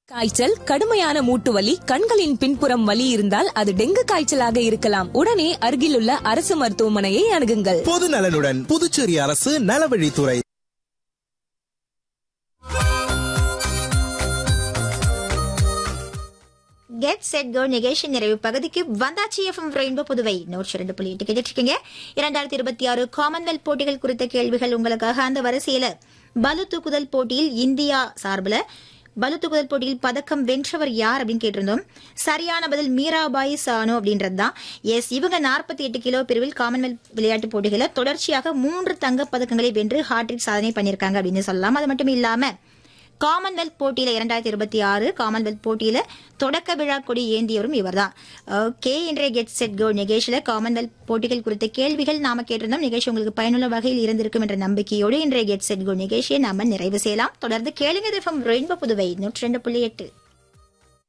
காய்ச்சல் கடுமையான மூட்டு வலி கண்களின் பின்புறம் வலி இருந்தால் அது டெங்கு காய்ச்சலாக இருக்கலாம் உடனே அருகிலுள்ள அரசு மருத்துவமனையை அணுகுங்கள் பொது நலனுடன் புதுச்சேரி அரசு நலவழித்துறை கெட் செட் கோ நிகழ்ச்சி நிறைவு பகுதிக்கு வந்தாச்சி எஃப்எம் ரெயின்போ புதுவை நூற்றி இரண்டு புள்ளி எட்டு கேட்டுட்டு இருக்கீங்க இரண்டாயிரத்தி இருபத்தி ஆறு காமன்வெல்த் போட்டிகள் குறித்த கேள்விகள் உங்களுக்காக அந்த வரிசையில பளு தூக்குதல் போட்டியில் இந்தியா சார்பில் பளு தூக்குதல் போட்டியில் பதக்கம் வென்றவர் யார் அப்படின்னு கேட்டிருந்தோம் சரியான பதில் மீராபாய் சானு அப்படின்றது தான் எஸ் இவங்க நாற்பத்தி எட்டு கிலோ பிரிவில் காமன்வெல்த் விளையாட்டுப் போட்டிகளில் தொடர்ச்சியாக மூன்று தங்கப் பதக்கங்களை வென்று ஹாட்ரிக் சாதனை பண்ணியிருக்காங்க அப்படின்னு சொல்லலாம் அது மட்டும் இல்லாம காமன்வெல்த் போட்டியில இரண்டாயிரத்தி இருபத்தி ஆறு காமன்வெல்த் போட்டியில தொடக்க விழா கொடி ஏந்தியவரும் இவர்தான் ஓகே இன்றைய கெட் செட் கோ நிகழ்ச்சியில காமன்வெல்த் போட்டிகள் குறித்த கேள்விகள் நாம கேட்டிருந்தோம் நிகழ்ச்சி உங்களுக்கு பயனுள்ள வகையில் இருந்திருக்கும் என்ற நம்பிக்கையோடு இன்றைய கெட் செட் கோ நிகழ்ச்சியை நாம நிறைவு செய்யலாம் தொடர்ந்து கேளுங்க ரெயின்போ புதுவை நூற்றி ரெண்டு புள்ளி எட்டு